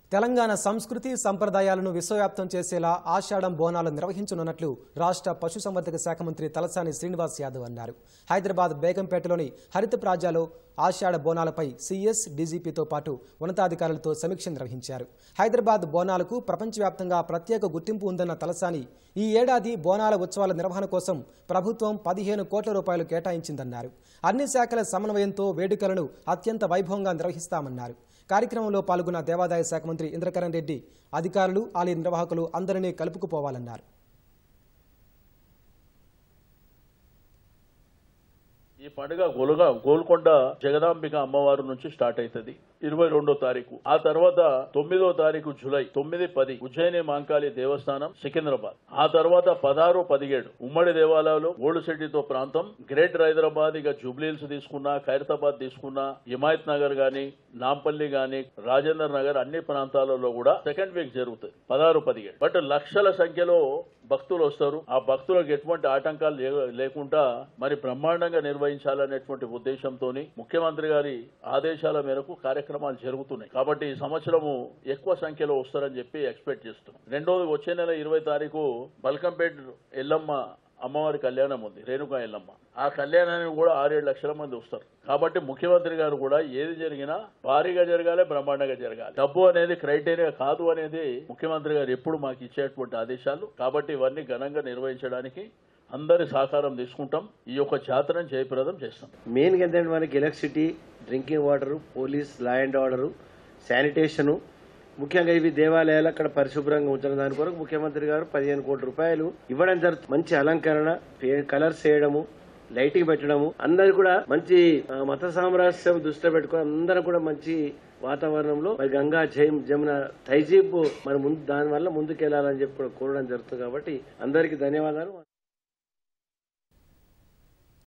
తెలంగాణ సంస్కృతి సంప్రదాయాలను విశ్వవ్యాప్తం చేసేలా ఆషాఢం బోనాలు నిర్వహించనున్నట్లు రాష్ట్ర పశుసంవర్ధక శాఖ మంత్రి తలసాని శ్రీనివాస్ యాదవ్ అన్నారు హైదరాబాద్ బేగంపేటలోని హరిత ప్రాజాలో ఆషాఢ బోనాలపై సీఎస్ డీజీపీతో పాటు ఉన్నతాధికారులతో సమీక్ష నిర్వహించారు హైదరాబాద్ బోనాలకు ప్రపంచవ్యాప్తంగా ప్రత్యేక గుర్తింపు ఉందన్న తలసాని ఈ ఏడాది బోనాల ఉత్సవాల నిర్వహణ కోసం ప్రభుత్వం పదిహేను కోట్ల రూపాయలు కేటాయించిందన్నారు అన్ని శాఖల సమన్వయంతో వేడుకలను అత్యంత వైభవంగా నిర్వహిస్తామన్నారు కార్యక్రమంలో పాల్గొన్న దేవాదాయ శాఖ మంత్రి ఇంద్రకరణ్ రెడ్డి అధికారులు ఆలయ నిర్వాహకులు అందరినీ కలుపుకుపోవాలన్నారు ఈ పండుగ గోలుగా గోల్కొండ జగదాంబిక అమ్మవారు నుంచి స్టార్ట్ అవుతుంది ఇరవై రెండో తారీఖు ఆ తర్వాత తొమ్మిదో తారీఖు జూలై తొమ్మిది పది ఉజ్జయిని మాంకాళి దేవస్థానం సికింద్రాబాద్ ఆ తర్వాత పదహారు పదిహేడు ఉమ్మడి దేవాలయాలు ఓల్డ్ ప్రాంతం గ్రేటర్ హైదరాబాద్ ఇక జూబ్లీహిల్స్ తీసుకున్నా ఖైరతాబాద్ తీసుకున్నా హిమాయత్ నగర్ గాని నాంపల్లి గాని రాజేందర్ నగర్ అన్ని ప్రాంతాలలో కూడా సెకండ్ వీక్ జరుగుతుంది పదహారు పదిహేడు బట్ లక్షల సంఖ్యలో భక్తులు వస్తారు ఆ భక్తులకు ఎటువంటి ఆటంకాలు లే- లేకుండా మరి బ్రహ్మాండంగా నిర్వహించాలనేటువంటి ఉద్దేశంతో ముఖ్యమంత్రి గారి ఆదేశాల మేరకు కార్యక్రమాలు జరుగుతున్నాయి కాబట్టి ఈ సంవత్సరము ఎక్కువ సంఖ్యలో వస్తారని చెప్పి ఎక్స్పెక్ట్ చేస్తున్నాం రెండోది వచ్చే నెల ఇరవై తారీఖు బల్కంపేట్ ఎల్లమ్మ అమ్మవారి కళ్యాణం ఉంది రేణుకా ఎల్లమ్మ ఆ కళ్యాణానికి కూడా ఆరేడు లక్షల మంది వస్తారు కాబట్టి ముఖ్యమంత్రి గారు కూడా ఏది జరిగినా భారీగా జరగాలి బ్రహ్మాండంగా జరగాలి డబ్బు అనేది క్రైటీరియా కాదు అనేది ముఖ్యమంత్రి గారు ఎప్పుడు మాకు ఇచ్చేటువంటి ఆదేశాలు కాబట్టి ఇవన్నీ ఘనంగా నిర్వహించడానికి అందరి సహకారం తీసుకుంటాం ఈ యొక్క జాతరను జయప్రదం చేస్తాం మెయిన్గా ఏంటంటే మనకి electricity drinking water police law and order sanitation ముఖ్యంగా ఇవి దేవాలయాలు అక్కడ పరిశుభ్రంగా ఉంచడం దాని కొరకు ముఖ్యమంత్రి గారు పదిహేను కోట్ల రూపాయలు ఇవ్వడం జరుగుతుంది మంచి అలంకరణ కలర్స్ వేయడము లైటింగ్ పెట్టడము అందరు కూడా మంచి ఆ, మత సామరస్యం దృష్టిలో పెట్టుకొని అందరం కూడా మంచి వాతావరణంలో మరి గంగా జైమ్ జమున తైజీబ్ మరి ముందు దాని వల్ల ముందుకెళ్లాలని చెప్పి కూడా కోరడం జరుగుతుంది కాబట్టి అందరికీ ధన్యవాదాలు